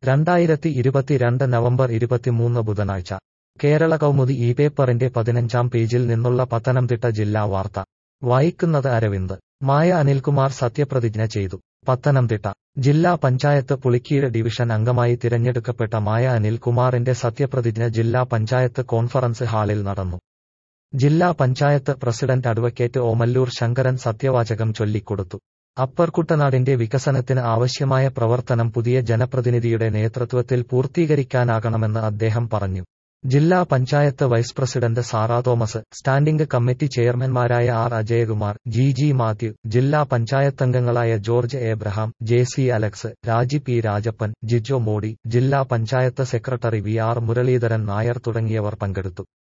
രണ്ടായിരത്തി ഇരുപത്തിരണ്ട് നവംബർ ഇരുപത്തിമൂന്ന് ബുധനാഴ്ച കേരള കൗമുദി ഈ പേപ്പറിന്റെ പതിനഞ്ചാം പേജിൽ നിന്നുള്ള പത്തനംതിട്ട ജില്ലാ വാർത്ത വായിക്കുന്നത് അരവിന്ദ് മായ അനിൽകുമാർ സത്യപ്രതിജ്ഞ ചെയ്തു പത്തനംതിട്ട ജില്ലാ പഞ്ചായത്ത് പുളിക്കീഴ് ഡിവിഷൻ അംഗമായി തിരഞ്ഞെടുക്കപ്പെട്ട മായ അനിൽകുമാറിന്റെ സത്യപ്രതിജ്ഞ ജില്ലാ പഞ്ചായത്ത് കോൺഫറൻസ് ഹാളിൽ നടന്നു ജില്ലാ പഞ്ചായത്ത് പ്രസിഡന്റ് അഡ്വക്കേറ്റ് ഓമല്ലൂർ ശങ്കരൻ സത്യവാചകം ചൊല്ലിക്കൊടുത്തു അപ്പർ കുട്ടനാടിന്റെ വികസനത്തിന് ആവശ്യമായ പ്രവർത്തനം പുതിയ ജനപ്രതിനിധിയുടെ നേതൃത്വത്തിൽ പൂർത്തീകരിക്കാനാകണമെന്ന് അദ്ദേഹം പറഞ്ഞു ജില്ലാ panchayat vice president Sara Thomas standing committee ചെയർമാൻമാരായ R Ajayakumar G G Mathew ജില്ലാ പഞ്ചായത്തംഗങ്ങളായ George Abraham J C Alex Raji P Rajappan Jijo Modi ജില്ലാ panchayat secretary V R Muraleedharan Nair തുടങ്ങിയവർ പങ്കെടുത്തു